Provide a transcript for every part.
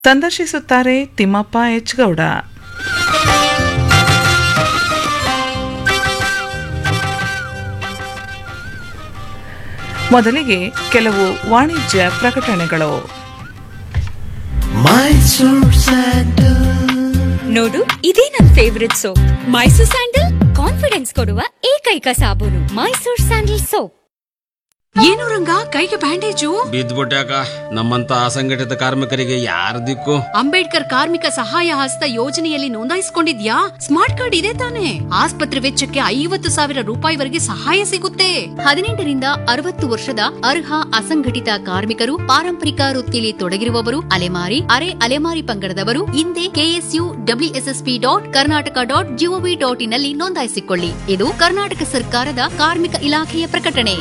ಸಂದರ್ಶಿಸುತ್ತಾರೆ Thimmappa H Gowda ಮೊದಲಿಗೆ ಕೆಲವು ವಾಣಿಜ್ಯ ಪ್ರಕಟಣೆಗಳು ಮೈಸೂರ್ ಸ್ಯಾಂಡಲ್ ನೋಡು ಇದೇ ನನ್ favourite soap Mysore sandal confidence ಕೊಡುವ ಏಕೈಕ ಸಾಬೂನು ಮೈಸೂರ್ ಸ್ಯಾಂಡಲ್ ಸೋಪ್ ಏನು ರಂಗ ಕೈಗೆ ಬ್ಯಾಂಡೇಜು ಬಿದ್ದ್ಬಿಟ್ಯಾಕ ನಮ್ಮಂತ ಅಸಂಘಟಿತ ಕಾರ್ಮಿಕರಿಗೆ ಯಾರ ದಿಕ್ಕು ಅಂಬೇಡ್ಕರ್ ಕಾರ್ಮಿಕ ಸಹಾಯ ಹಸ್ತ ಯೋಜನೆಯಲ್ಲಿ ನೋಂದಾಯಿಸಿಕೊಂಡಿದ್ಯಾ ಸ್ಮಾರ್ಟ್ ಕಾರ್ಡ್ ಇದೆ ತಾನೆ ಆಸ್ಪತ್ರೆ ವೆಚ್ಚಕ್ಕೆ ಐವತ್ತು ಸಾವಿರ ರೂಪಾಯಿವರೆಗೆ ಸಹಾಯ ಸಿಗುತ್ತೆ ಹದಿನೆಂಟರಿಂದ ಅರವತ್ತು ವರ್ಷದ ಅರ್ಹ ಅಸಂಘಟಿತ ಕಾರ್ಮಿಕರು ಪಾರಂಪರಿಕ ವೃತ್ತಿಯಲ್ಲಿ ತೊಡಗಿರುವವರು ಅಲೆಮಾರಿ ಅರೆ ಅಲೆಮಾರಿ ಪಂಗಡದವರು ಹಿಂದೆ KSU WSSP dot Karnataka dot GOV dot ಇನ್ನಲ್ಲಿ ನೋಂದಾಯಿಸಿಕೊಳ್ಳಿ ಇದು ಕರ್ನಾಟಕ ಸರ್ಕಾರದ ಕಾರ್ಮಿಕ ಇಲಾಖೆಯ ಪ್ರಕಟಣೆ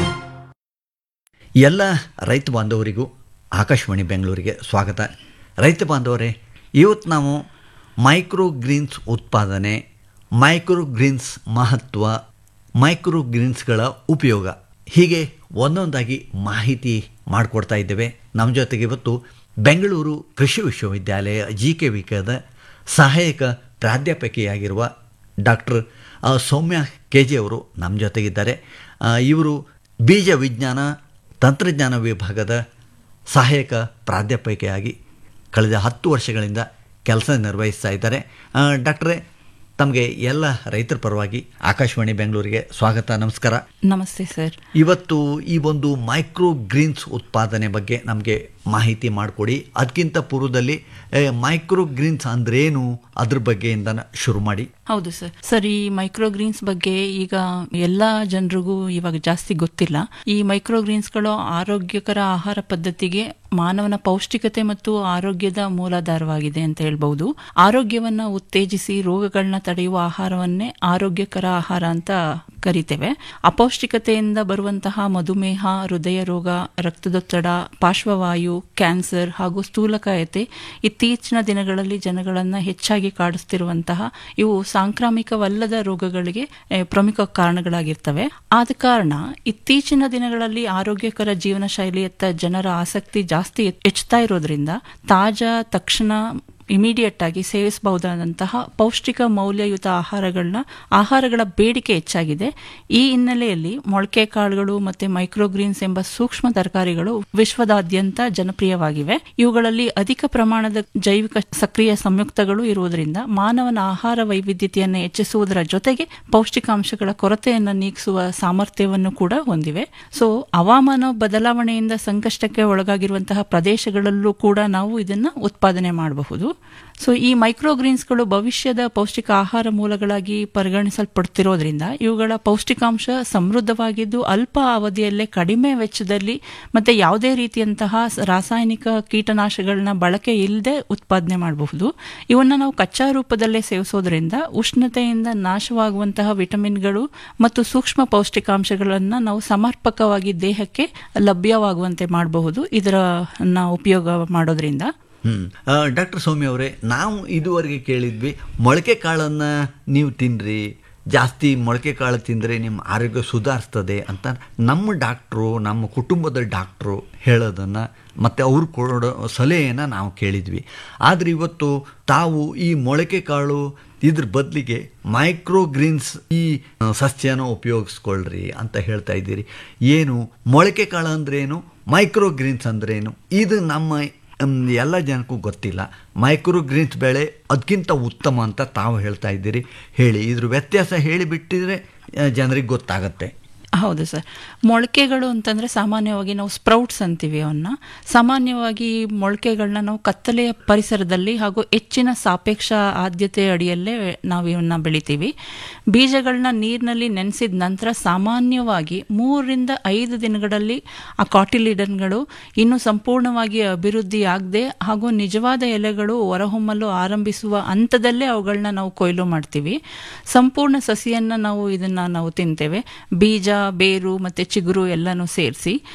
ಎಲ್ಲ ರೈತ ಬಾಂಧವರಿಗೂ ಆಕಾಶವಾಣಿ ಬೆಂಗಳೂರಿಗೆ ಸ್ವಾಗತ ರೈತ ಬಾಂಧವರೇ ಇವತ್ತು ನಾವು ಮೈಕ್ರೋ ಗ್ರೀನ್ಸ್ ಉತ್ಪಾದನೆ ಮೈಕ್ರೋ ಗ್ರೀನ್ಸ್ ಮಹತ್ವ ಮೈಕ್ರೋ ಗ್ರೀನ್ಸ್ಗಳ ಉಪಯೋಗ ಹೀಗೆ ಒಂದೊಂದಾಗಿ ಮಾಹಿತಿ ಮಾಡಿಕೊಡ್ತಾ ಇದ್ದೇವೆ ನಮ್ಮ ಜೊತೆಗೆ ಇವತ್ತು ಬೆಂಗಳೂರು ಕೃಷಿ ವಿಶ್ವವಿದ್ಯಾಲಯ ಜಿ ಕೆ ವಿಕದ ಸಹಾಯಕ ಪ್ರಾಧ್ಯಾಪಕಿಯಾಗಿರುವ ಡಾಕ್ಟರ್ ಸೌಮ್ಯ ಕೆ ಜಿ ಅವರು ನಮ್ಮ ಜೊತೆಗಿದ್ದಾರೆ ಆ, ಇವರು ಬೀಜ ವಿಜ್ಞಾನ ತಂತ್ರಜ್ಞಾನ ವಿಭಾಗದ ಸಹಾಯಕ ಪ್ರಾಧ್ಯಾಪಕಿಯಾಗಿ ಕಳೆದ ಹತ್ತು ವರ್ಷಗಳಿಂದ ಕೆಲಸ ನಿರ್ವಹಿಸ್ತಾ ಇದ್ದಾರೆ ಆ, ಡಾಕ್ಟ್ರೇ ತಮಗೆ ಎಲ್ಲ ರೈತರ ಪರವಾಗಿ ಆಕಾಶವಾಣಿ ಬೆಂಗಳೂರಿಗೆ ಸ್ವಾಗತ ನಮಸ್ಕಾರ ನಮಸ್ತೆ ಸರ್ ಇವತ್ತು ಈ ಒಂದು ಮೈಕ್ರೋ ಗ್ರೀನ್ಸ್ ಉತ್ಪಾದನೆ ಬಗ್ಗೆ ನಮಗೆ ಮಾಹಿತಿ ಮಾಡಿಕೊಡಿ ಅದಕ್ಕಿಂತ ಪೂರ್ವದಲ್ಲಿ ಏ, ಮೈಕ್ರೋ ಗ್ರೀನ್ಸ್ ಅಂದ್ರೇನು ಅದ್ರ ಬಗ್ಗೆಯಿಂದ ಶುರು ಮಾಡಿ ಹೌದು ಸರ್ ಸರ್ ಈ ಮೈಕ್ರೋಗ್ರೀನ್ಸ್ ಬಗ್ಗೆ ಈಗ ಎಲ್ಲ ಜನರಿಗೂ ಇವಾಗ ಜಾಸ್ತಿ ಗೊತ್ತಿಲ್ಲ ಈ ಮೈಕ್ರೋಗ್ರೀನ್ಸ್ಗಳು ಆರೋಗ್ಯಕರ ಆಹಾರ ಪದ್ಧತಿಗೆ ಮಾನವನ ಪೌಷ್ಟಿಕತೆ ಮತ್ತು ಆರೋಗ್ಯದ ಮೂಲಾಧಾರವಾಗಿದೆ ಅಂತ ಹೇಳ್ಬಹುದು ಆರೋಗ್ಯವನ್ನ ಉತ್ತೇಜಿಸಿ ರೋಗಗಳನ್ನ ತಡೆಯುವ ಆಹಾರವನ್ನೇ ಆರೋಗ್ಯಕರ ಆಹಾರ ಅಂತ ಕರಿತೇವೆ ಅಪೌಷ್ಟಿಕತೆಯಿಂದ ಬರುವಂತಹ ಮಧುಮೇಹ ಹೃದಯ ರೋಗ ರಕ್ತದೊತ್ತಡ ಪಾರ್ಶ್ವವಾಯು ಕ್ಯಾನ್ಸರ್ ಹಾಗೂ ಸ್ಥೂಲಕಾಯತೆ ಇತ್ತೀಚಿನ ದಿನಗಳಲ್ಲಿ ಜನಗಳನ್ನ ಹೆಚ್ಚಾಗಿ ಕಾಡಿಸ್ತಿರುವಂತಹ ಇವು ಸಾಂಕ್ರಾಮಿಕವಲ್ಲದ ರೋಗಗಳಿಗೆ eh, ಪ್ರಮುಖ ಕಾರಣಗಳಾಗಿರ್ತವೆ ಆದ ಕಾರಣ ಇತ್ತೀಚಿನ ದಿನಗಳಲ್ಲಿ ಆರೋಗ್ಯಕರ ಜೀವನ ಶೈಲಿಯತ್ತ ಜನರ ಆಸಕ್ತಿ ಜಾಸ್ತಿ ಹೆಚ್- ಹೆಚ್ಚುತ್ತಾ ಇರೋದ್ರಿಂದ ತಾಜಾ ತಕ್ಷಣ ಇಮಿಡಿಯೇಟ್ ಆಗಿ ಸೇವಿಸಬಹುದಾದಂತಹ ಪೌಷ್ಟಿಕ ಮೌಲ್ಯಯುತ ಆಹಾರಗಳನ್ನ ಆಹಾರಗಳ ಬೇಡಿಕೆ ಹೆಚ್ಚಾಗಿದೆ ಈ ಹಿನ್ನೆಲೆಯಲ್ಲಿ ಮೊಳಕೆ ಕಾಳುಗಳು ಮತ್ತೆ ಮೈಕ್ರೋಗ್ರೀನ್ಸ್ ಎಂಬ ಸೂಕ್ಷ್ಮ ತರಕಾರಿಗಳು ವಿಶ್ವದಾದ್ಯಂತ ಜನಪ್ರಿಯವಾಗಿವೆ ಇವುಗಳಲ್ಲಿ ಅಧಿಕ ಪ್ರಮಾಣದ ಜೈವಿಕ ಸಕ್ರಿಯ ಸಂಯುಕ್ತಗಳು ಇರುವುದರಿಂದ ಮಾನವನ ಆಹಾರ ವೈವಿಧ್ಯತೆಯನ್ನು ಹೆಚ್ಚಿಸುವುದರ ಜೊತೆಗೆ ಪೌಷ್ಟಿಕಾಂಶಗಳ ಕೊರತೆಯನ್ನು ನೀಗಿಸುವ ಸಾಮರ್ಥ್ಯವನ್ನು ಕೂಡ ಹೊಂದಿವೆ ಸೊ ಹವಾಮಾನ ಬದಲಾವಣೆಯಿಂದ ಸಂಕಷ್ಟಕ್ಕೆ ಒಳಗಾಗಿರುವಂತಹ ಪ್ರದೇಶಗಳಲ್ಲೂ ಕೂಡ ನಾವು ಇದನ್ನ ಉತ್ಪಾದನೆ ಮಾಡಬಹುದು ಸೊ ಈ ಮೈಕ್ರೋಗ್ರೀನ್ಸ್ಗಳು ಭವಿಷ್ಯದ ಪೌಷ್ಟಿಕ ಆಹಾರ ಮೂಲಗಳಾಗಿ ಪರಿಗಣಿಸಲ್ಪಡ್ತಿರೋದ್ರಿಂದ ಇವುಗಳ ಪೌಷ್ಟಿಕಾಂಶ ಸಮೃದ್ಧವಾಗಿದ್ದು ಅಲ್ಪ ಅವಧಿಯಲ್ಲೇ ಕಡಿಮೆ ವೆಚ್ಚದಲ್ಲಿ ಮತ್ತೆ ಯಾವುದೇ ರೀತಿಯಂತಹ ಸ- ರಾಸಾಯನಿಕ ಕೀಟನಾಶಗಳನ್ನ ಬಳಕೆ ಇಲ್ಲದೆ ಉತ್ಪಾದನೆ ಮಾಡಬಹುದು ಇವನ್ನ ನಾವು ಕಚ್ಚಾ ರೂಪದಲ್ಲೇ ಸೇವಿಸೋದ್ರಿಂದ ಉಷ್ಣತೆಯಿಂದ ನಾಶವಾಗುವಂತಹ ವಿಟಮಿನ್ಗಳು ಮತ್ತು ಸೂಕ್ಷ್ಮ ಪೌಷ್ಟಿಕಾಂಶಗಳನ್ನ ನಾವು ಸಮರ್ಪಕವಾಗಿ ದೇಹಕ್ಕೆ ಲಭ್ಯವಾಗುವಂತೆ ಮಾಡಬಹುದು ಇದರ ನ ಉಪಯೋಗ ಮಾಡೋದ್ರಿಂದ ಹ್ಮ್ ಡಾಕ್ಟರ್ ಸೌಮ್ಯ ಅವರೇ ನಾವು ಇದುವರೆಗೆ ಕೇಳಿದ್ವಿ ಮೊಳಕೆ ಕಾಳನ್ನು ನೀವು ತಿನ್ನಿರಿ ಜಾಸ್ತಿ ಮೊಳಕೆ ಕಾಳು ತಿಂದರೆ ನಿಮ್ಮ ಆರೋಗ್ಯ ಸುಧಾರಿಸ್ತದೆ ಅಂತ ನಮ್ಮ ಡಾಕ್ಟ್ರು ನಮ್ಮ ಕುಟುಂಬದ ಡಾಕ್ಟ್ರು ಹೇಳೋದನ್ನು ಮತ್ತು ಅವ್ರು ಕೊಡೋ ಸಲಹೆಯನ್ನು ನಾವು ಕೇಳಿದ್ವಿ ಆದರೆ ಇವತ್ತು ತಾವು ಈ ಮೊಳಕೆ ಕಾಳು ಇದ್ರ ಬದಲಿಗೆ ಮೈಕ್ರೋ ಗ್ರೀನ್ಸ್ ಈ ಆ, ಸಸ್ಯನ ಉಪಯೋಗಿಸ್ಕೊಳ್ರಿ ಅಂತ ಹೇಳ್ತಾ ಇದ್ದೀರಿ ಏನು ಮೊಳಕೆ ಕಾಳು ಅಂದ್ರೇನು ಮೈಕ್ರೋ ಗ್ರೀನ್ಸ್ ಅಂದ್ರೇನು ಇದು ನಮ್ಮ ಮ್, ಎಲ್ಲ ಜನಕ್ಕೂ ಗೊತ್ತಿಲ್ಲ ಮೈಕ್ರೋ ಗ್ರೀನ್ಸ್ ಬೆಳೆ ಅದಕ್ಕಿಂತ ಉತ್ತಮ ಅಂತ ತಾವು ಹೇಳ್ತಾ ಇದ್ದೀರಿ ಹೇಳಿ ಇದ್ರ ವ್ಯತ್ಯಾಸ ಹೇಳಿಬಿಟ್ಟಿದ್ರೆ ಜನರಿಗೆ ಗೊತ್ತಾಗತ್ತೆ ಹೌದು ಸರ್ ಮೊಳಕೆಗಳು ಅಂತಂದ್ರೆ ಸಾಮಾನ್ಯವಾಗಿ ನಾವು ಸ್ಪ್ರೌಟ್ಸ್ ಅಂತೀವಿ ಅವನ್ನ ಸಾಮಾನ್ಯವಾಗಿ ಈ ಮೊಳಕೆಗಳನ್ನ ನಾವು ಕತ್ತಲೆಯ ಪರಿಸರದಲ್ಲಿ ಹಾಗೂ ಹೆಚ್ಚಿನ ಸಾಪೇಕ್ಷ ಆದ್ಯತೆ ಅಡಿಯಲ್ಲೇ ನಾವು ಇವನ್ನ ಬೆಳಿತೀವಿ ಬೀಜಗಳನ್ನ ನೀರಿನಲ್ಲಿ ನೆನೆಸಿದ ನಂತರ ಸಾಮಾನ್ಯವಾಗಿ ಮೂರರಿಂದ ಐದು ದಿನಗಳಲ್ಲಿ ಆ ಕಾಟಿಲಿಡನ್ಗಳು ಇನ್ನೂ ಸಂಪೂರ್ಣವಾಗಿ ಅಭಿವೃದ್ಧಿ ಆಗದೆ ಹಾಗೂ ನಿಜವಾದ ಎಲೆಗಳು ಹೊರಹೊಮ್ಮಲು ಆರಂಭಿಸುವ ಹಂತದಲ್ಲೇ ಅವುಗಳನ್ನ ನಾವು ಕೊಯ್ಲು ಮಾಡ್ತೀವಿ ಸಂಪೂರ್ಣ ಸಸಿಯನ್ನ ನಾವು ಇದನ್ನ ನಾವು ತಿಂತೇವೆ ಬೀಜ ಬೇರು ಮತ್ತೆ ಚಿಗುರು ಎಲ್ಲನೂ ಸೇರಿಸಿ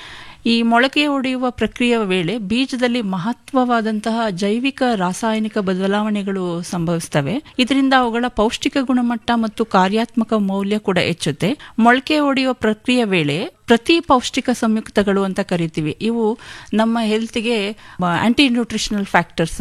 ಈ ಮೊಳಕೆ ಒಡೆಯುವ ಪ್ರಕ್ರಿಯೆ ವೇಳೆ ಬೀಜದಲ್ಲಿ ಮಹತ್ವವಾದಂತಹ ಜೈವಿಕ ರಾಸಾಯನಿಕ ಬದಲಾವಣೆಗಳು ಸಂಭವಿಸ್ತವೆ ಇದರಿಂದ ಅವುಗಳ ಪೌಷ್ಟಿಕ ಗುಣಮಟ್ಟ ಮತ್ತು ಕಾರ್ಯಾತ್ಮಕ ಮೌಲ್ಯ ಕೂಡ ಹೆಚ್ಚುತ್ತೆ ಮೊಳಕೆ ಒಡೆಯುವ ಪ್ರಕ್ರಿಯೆ ವೇಳೆ ಪ್ರತಿ ಪೌಷ್ಟಿಕ ಸಂಯುಕ್ತಗಳು ಅಂತ ಕರಿತೀವಿ ಇವು ನಮ್ಮ ಹೆಲ್ತ್ಗೆ ಆಂಟಿ ನ್ಯೂಟ್ರಿಷನಲ್ ಫ್ಯಾಕ್ಟರ್ಸ್